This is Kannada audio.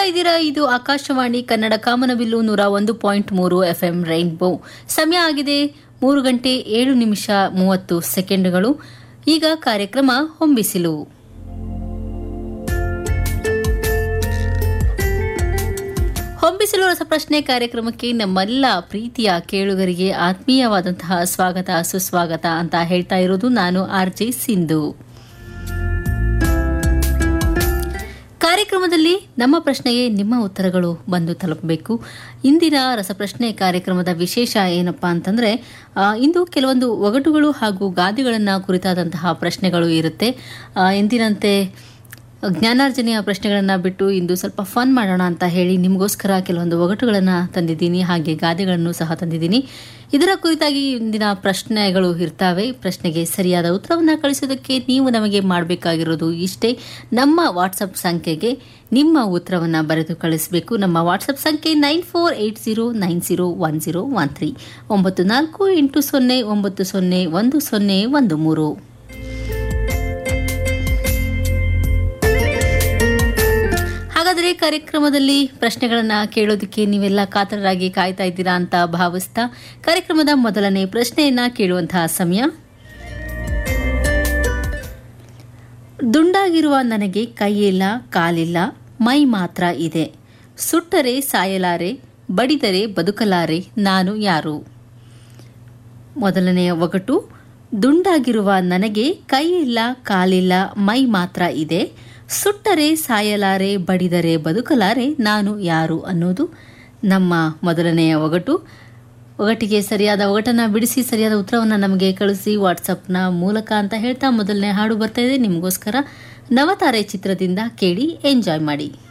ಇದ್ದೀರಾ ಇದು ಆಕಾಶವಾಣಿ ಕನ್ನಡ ಕಾಮನಬಿಲ್ಲು ನೂರ ಒಂದು ಪಾಯಿಂಟ್ ಮೂರು ಎಫ್ಎಂ ರೈನ್ಬೋ ಸಮಯ ಆಗಿದೆ ಮೂರು ಗಂಟೆ ಏಳು ನಿಮಿಷ ಮೂವತ್ತು ಸೆಕೆಂಡ್ಗಳು ಈಗ ಕಾರ್ಯಕ್ರಮ ಹೊಂಬಿಸಿಲು ಹೊಂಬಿಸಲು ರಸಪ್ರಶ್ನೆ ಕಾರ್ಯಕ್ರಮಕ್ಕೆ ನಮ್ಮೆಲ್ಲ ಪ್ರೀತಿಯ ಕೇಳುಗರಿಗೆ ಆತ್ಮೀಯವಾದಂತಹ ಸ್ವಾಗತ ಸುಸ್ವಾಗತ ಅಂತ ಹೇಳ್ತಾ ಇರೋದು ನಾನು ಆರ್ ಜೆ ಸಿಂಧು ಕಾರ್ಯಕ್ರಮದಲ್ಲಿ ನಮ್ಮ ಪ್ರಶ್ನೆಗೆ ನಿಮ್ಮ ಉತ್ತರಗಳು ಬಂದು ತಲುಪಬೇಕು ಇಂದಿನ ರಸಪ್ರಶ್ನೆ ಕಾರ್ಯಕ್ರಮದ ವಿಶೇಷ ಏನಪ್ಪಾ ಅಂತಂದ್ರೆ ಆ, ಇಂದು ಕೆಲವೊಂದು ಒಗಟುಗಳು ಹಾಗೂ ಗಾದೆಗಳನ್ನು ಕುರಿತಾದಂತಹ ಪ್ರಶ್ನೆಗಳು ಇರುತ್ತೆ ಆ, ಎಂದಿನಂತೆ ಜ್ಞಾನಾರ್ಜನೆಯ ಪ್ರಶ್ನೆಗಳನ್ನು ಬಿಟ್ಟು ಇಂದು ಸ್ವಲ್ಪ ಫನ್ ಮಾಡೋಣ ಅಂತ ಹೇಳಿ ನಿಮಗೋಸ್ಕರ ಕೆಲವೊಂದು ಒಗಟುಗಳನ್ನು ತಂದಿದ್ದೀನಿ ಹಾಗೆ ಗಾದೆಗಳನ್ನು ಸಹ ತಂದಿದ್ದೀನಿ ಇದರ ಕುರಿತಾಗಿ ಇಂದಿನ ಪ್ರಶ್ನೆಗಳು ಇರ್ತವೆ ಪ್ರಶ್ನೆಗೆ ಸರಿಯಾದ ಉತ್ತರವನ್ನು ಕಳಿಸೋದಕ್ಕೆ ನೀವು ನಮಗೆ ಮಾಡಬೇಕಾಗಿರೋದು ಇಷ್ಟೇ ನಮ್ಮ ವಾಟ್ಸಪ್ ಸಂಖ್ಯೆಗೆ ನಿಮ್ಮ ಉತ್ತರವನ್ನು ಬರೆದು ಕಳಿಸಬೇಕು ನಮ್ಮ ವಾಟ್ಸಪ್ ಸಂಖ್ಯೆ nine four eight zero nine zero one zero one three ಒಂಬತ್ತು ನಾಲ್ಕು ಎಂಟು ಸೊನ್ನೆ ಒಂಬತ್ತು ಸೊನ್ನೆ ಒಂದು ಸೊನ್ನೆ ಒಂದು ಮೂರು ಹಾಗಾದರೆ ಕಾರ್ಯಕ್ರಮದಲ್ಲಿ ಪ್ರಶ್ನೆಗಳನ್ನ ಕೇಳೋದಕ್ಕೆ ನೀವೆಲ್ಲ ಕಾತರರಾಗಿ ಕಾಯ್ತಾ ಇದ್ದೀರಾ ಅಂತ ಭಾವಿಸ್ತಾ ಕಾರ್ಯಕ್ರಮದ ಮೊದಲನೇ ಪ್ರಶ್ನೆಯನ್ನ ಕೇಳುವಂತಹ ಸಮಯ ದುಂಡಾಗಿರುವ ನನಗೆ ಕೈಯಿಲ್ಲ ಕಾಲಿಲ್ಲ ಮೈ ಮಾತ್ರ ಇದೆ ಸುಟ್ಟರೆ ಸಾಯಲಾರೆ ಬಡಿದರೆ ಬದುಕಲಾರೆ ನಾನು ಯಾರು ಮೊದಲನೆಯ ಒಗಟು ದುಂಡಾಗಿರುವ ನನಗೆ ಕೈ ಇಲ್ಲ ಕಾಲಿಲ್ಲ ಮೈ ಮಾತ್ರ ಇದೆ ಸುಟ್ಟರೆ ಸಾಯಲಾರೆ ಬಡಿದರೆ ಬದುಕಲಾರೆ ನಾನು ಯಾರು ಅನ್ನೋದು ನಮ್ಮ ಮೊದಲನೆಯ ಒಗಟು ಒಗಟಿಗೆ ಸರಿಯಾದ ಒಗಟನ್ನು ಬಿಡಿಸಿ ಸರಿಯಾದ ಉತ್ತರವನ್ನು ನಮಗೆ ಕಳಿಸಿ ವಾಟ್ಸಪ್ನ ಮೂಲಕ ಅಂತ ಹೇಳ್ತಾ ಮೊದಲನೇ ಹಾಡು ಬರ್ತಾ ಇದೆ ನಿಮಗೋಸ್ಕರ ನವತಾರೆ ಚಿತ್ರದಿಂದ ಕೇಳಿ ಎಂಜಾಯ್ ಮಾಡಿ